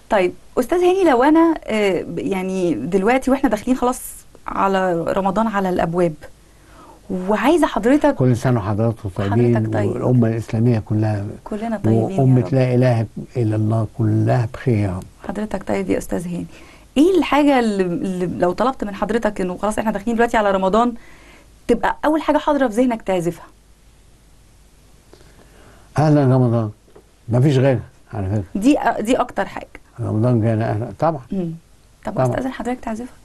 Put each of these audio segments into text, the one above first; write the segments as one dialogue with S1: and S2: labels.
S1: طيب استاذ هاني لو انا آه، يعني دلوقتي واحنا داخلين خلاص على رمضان على الابواب وعايزه حضرتك
S2: كل سنه وحضراتكم طيبين
S1: حضرتك طيب.
S2: والامه الاسلاميه كلها
S1: كلنا طيبين يا
S2: وامه
S1: رب.
S2: لا اله الا الله كلها بخير يا رب
S1: حضرتك طيب يا استاذ هاني ايه الحاجه اللي, اللي لو طلبت من حضرتك انه خلاص احنا داخلين دلوقتي على رمضان تبقى اول حاجه حاضره في ذهنك تعزفها
S2: اهلا رمضان ما فيش غيرها على فكره
S1: دي دي اكتر حاجه
S2: رمضان جانا اهلا طبعا
S1: مم. طب
S2: طبعا.
S1: استاذن حضرتك تعزفها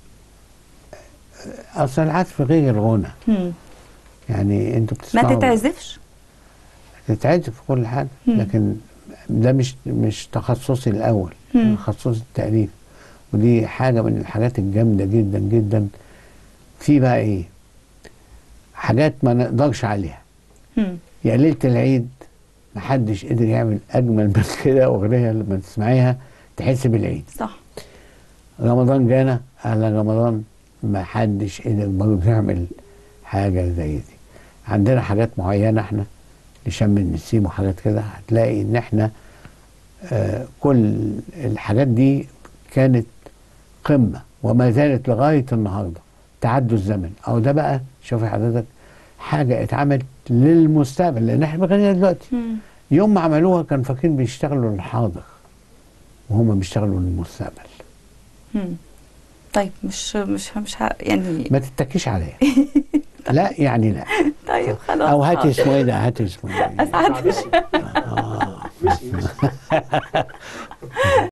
S2: اصل العزف غير الغنى
S1: مم.
S2: يعني انتوا
S1: ما
S2: بتسمعوا
S1: تتعزفش
S2: تتعزف في كل حاجه
S1: مم.
S2: لكن ده مش مش تخصصي الاول
S1: مم.
S2: تخصصي التاليف ودي حاجه من الحاجات الجامده جدا جدا في بقى ايه حاجات ما نقدرش عليها
S1: مم.
S2: يا ليله العيد محدش قدر يعمل اجمل من كده اغنيه لما تسمعيها تحس بالعيد
S1: صح
S2: رمضان جانا اهلا رمضان ما حدش قدر برضه يعمل حاجه زي دي عندنا حاجات معينه احنا لشم النسيم وحاجات كده هتلاقي ان احنا آه كل الحاجات دي كانت قمه وما زالت لغايه النهارده تعدوا الزمن او ده بقى شوفي حضرتك حاجه اتعملت للمستقبل لان احنا بنغنيها دلوقتي
S1: مم.
S2: يوم ما عملوها كان فاكرين بيشتغلوا للحاضر وهم بيشتغلوا للمستقبل
S1: مم. طيب مش مش مش ه... يعني
S2: ما تتكيش عليا لا يعني لا
S1: طيب خلاص
S2: او هاتي
S1: حاضر.
S2: اسمه ايه ده هاتي اسمه ايه
S1: اسعد
S2: آه.